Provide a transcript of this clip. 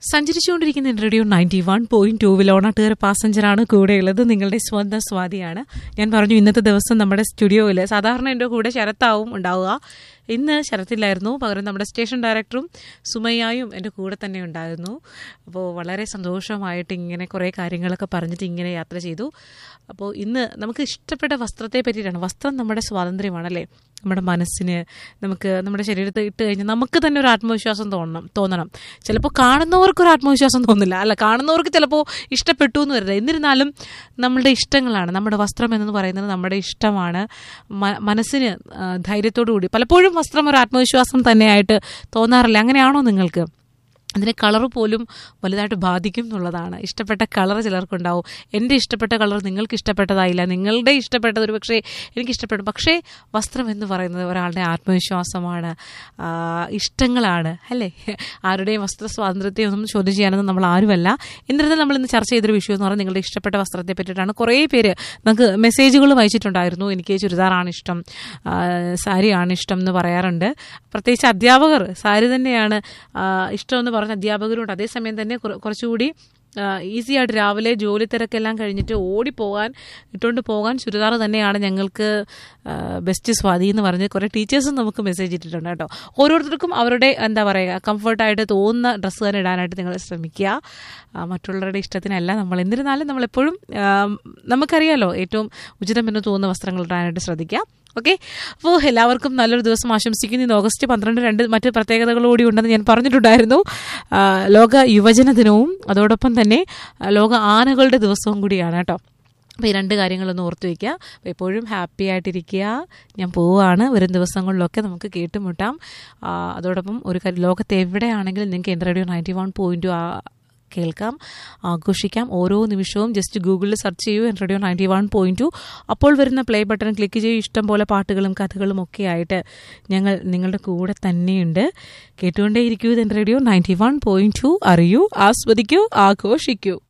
സഞ്ചരിച്ചുകൊണ്ടിരിക്കുന്ന radio ninety one point ടൂവിൽ ഓണട്ടുകാർ പാസഞ്ചറാണ് കൂടെയുള്ളത് നിങ്ങളുടെ സ്വന്തം സ്വാതിയാണ് ഞാൻ പറഞ്ഞു ഇന്നത്തെ ദിവസം നമ്മുടെ സ്റ്റുഡിയോയിൽ സാധാരണ എൻ്റെ കൂടെ ശരത്താവും ഉണ്ടാവുക ഇന്ന് ശരത്തില്ലായിരുന്നു പകരം നമ്മുടെ സ്റ്റേഷൻ ഡയറക്ടറും സുമയ്യായും എൻ്റെ കൂടെ തന്നെ ഉണ്ടായിരുന്നു അപ്പോൾ വളരെ സന്തോഷമായിട്ട് ഇങ്ങനെ കുറേ കാര്യങ്ങളൊക്കെ പറഞ്ഞിട്ട് ഇങ്ങനെ യാത്ര ചെയ്തു അപ്പോൾ ഇന്ന് നമുക്ക് ഇഷ്ടപ്പെട്ട വസ്ത്രത്തെ പറ്റിയിട്ടാണ് വസ്ത്രം നമ്മുടെ സ്വാതന്ത്ര്യമാണല്ലേ നമ്മുടെ മനസ്സിന് നമുക്ക് നമ്മുടെ ശരീരത്തിൽ ഇട്ട് കഴിഞ്ഞാൽ നമുക്ക് തന്നെ ഒരു ആത്മവിശ്വാസം തോന്നണം തോന്നണം ചിലപ്പോൾ കാണുന്നവർക്ക് ഒരു ആത്മവിശ്വാസം തോന്നില്ല അല്ല കാണുന്നവർക്ക് ചിലപ്പോൾ ഇഷ്ടപ്പെട്ടു എന്ന് വരില്ല എന്നിരുന്നാലും നമ്മളുടെ ഇഷ്ടങ്ങളാണ് നമ്മുടെ വസ്ത്രം എന്ന് പറയുന്നത് നമ്മുടെ ഇഷ്ടമാണ് മ- മനസ്സിന് ആ, ധൈര്യത്തോടു കൂടി പലപ്പോഴും വസ്ത്രം ഒരു ആത്മവിശ്വാസം തന്നെയായിട്ട് തോന്നാറില്ല അങ്ങനെയാണോ നിങ്ങൾക്ക് അതിന് കളർ പോലും വലുതായിട്ട് ബാധിക്കും എന്നുള്ളതാണ് ഇഷ്ടപ്പെട്ട കളർ ചിലർക്കുണ്ടാവും എൻ്റെ ഇഷ്ടപ്പെട്ട കളർ നിങ്ങൾക്ക് ഇഷ്ടപ്പെട്ടതായില്ല നിങ്ങളുടെ ഇഷ്ടപ്പെട്ടത് ഒരു പക്ഷേ എനിക്ക് ഇഷ്ടപ്പെടും പക്ഷേ വസ്ത്രം എന്ന് പറയുന്നത് ഒരാളുടെ ആത്മവിശ്വാസമാണ് ആ, ഇഷ്ടങ്ങളാണ് അല്ലേ ആരുടെയും വസ്ത്ര സ്വാതന്ത്ര്യത്തെ ഒന്നും ചോദ്യം ചെയ്യാനൊന്നും നമ്മൾ ആരുമല്ല എന്നിരുന്നാൽ നമ്മൾ ഇന്ന് ചർച്ച ചെയ്തൊരു വിഷയം എന്ന് പറഞ്ഞാൽ നിങ്ങളുടെ ഇഷ്ടപ്പെട്ട വസ്ത്രത്തെ പറ്റിയിട്ടാണ് കുറേ പേര് നമുക്ക് മെസ്സേജുകൾ വായിച്ചിട്ടുണ്ടായിരുന്നു എനിക്ക് ചുരിദാറാണ് ഇഷ്ടം ആ, സാരിയാണ് ഇഷ്ടം എന്ന് പറയാറുണ്ട് പ്രത്യേകിച്ച് അധ്യാപകർ സാരി തന്നെയാണ് ആ, ഇഷ്ടമെന്ന് പറഞ്ഞ അധ്യാപകരുണ്ട് അതേസമയം തന്നെ കുറ- കുറച്ചുകൂടി ഈസി ആയിട്ട് രാവിലെ ജോലി തിരക്കെല്ലാം കഴിഞ്ഞിട്ട് ഓടിപ്പോകാൻ ഇട്ടുകൊണ്ട് പോകാൻ ചുരിദാർ തന്നെയാണ് ഞങ്ങൾക്ക് ബെസ്റ്റ് സ്വാതി എന്ന് പറഞ്ഞ് കുറേ ടീച്ചേഴ്സും നമുക്ക് മെസ്സേജ് ഇട്ടിട്ടുണ്ട് കേട്ടോ ഓരോരുത്തർക്കും അവരുടെ എന്താ പറയുക കംഫർട്ടായിട്ട് തോന്നുന്ന ഡ്രസ്സ് തന്നെ ഇടാനായിട്ട് നിങ്ങൾ ശ്രമിക്കുക ആ, മറ്റുള്ളവരുടെ ഇഷ്ടത്തിനല്ല നമ്മൾ എന്നിരുന്നാലും നമ്മളെപ്പോഴും ആ, നമുക്കറിയാലോ ഏറ്റവും ഉചിതമെന്ന് തോന്നുന്ന വസ്ത്രങ്ങൾ ഇടാനായിട്ട് ശ്രദ്ധിക്കുക ഓക്കെ അപ്പോൾ എല്ലാവർക്കും നല്ലൊരു ദിവസം ആശംസിക്കുന്നു ഇന്ന് ഓഗസ്റ്റ് പന്ത്രണ്ട് രണ്ട് മറ്റ് പ്രത്യേകതകളോടി ഉണ്ടെന്ന് ഞാൻ പറഞ്ഞിട്ടുണ്ടായിരുന്നു ആ, ലോക യുവജന ദിനവും അതോടൊപ്പം തന്നെ ആ, ലോക ആനകളുടെ ദിവസവും കൂടിയാണ് കേട്ടോ അപ്പോൾ ഈ രണ്ട് കാര്യങ്ങളൊന്ന് ഓർത്ത് വയ്ക്കുക അപ്പോൾ എപ്പോഴും ഹാപ്പി ആയിട്ടിരിക്കുക ഞാൻ പോവുകയാണ് വരും ദിവസങ്ങളിലൊക്കെ നമുക്ക് കേട്ടുമുട്ടാം ആ, അതോടൊപ്പം ഒരു കാര്യം ലോകത്ത് എവിടെയാണെങ്കിലും നിങ്ങൾക്ക് എൻ്റെ റേഡിയോ നയൻറ്റി വൺ പോയിൻറ്റ് കേൾക്കാം ആഘോഷിക്കാം ഓരോ നിമിഷവും ജസ്റ്റ് ഗൂഗിളിൽ സെർച്ച് ചെയ്യൂ N radio ninety one point two അപ്പോൾ വരുന്ന പ്ലേ ബട്ടൺ ക്ലിക്ക് ചെയ്യൂ ഇഷ്ടം പോലെ പാട്ടുകളും കഥകളും ഒക്കെ ആയിട്ട് ഞങ്ങൾ നിങ്ങളുടെ കൂടെ തന്നെയുണ്ട് കേട്ടുകൊണ്ടേയിരിക്കൂ N radio ninety one point two അറിയൂ ആസ്വദിക്കൂ ആഘോഷിക്കൂ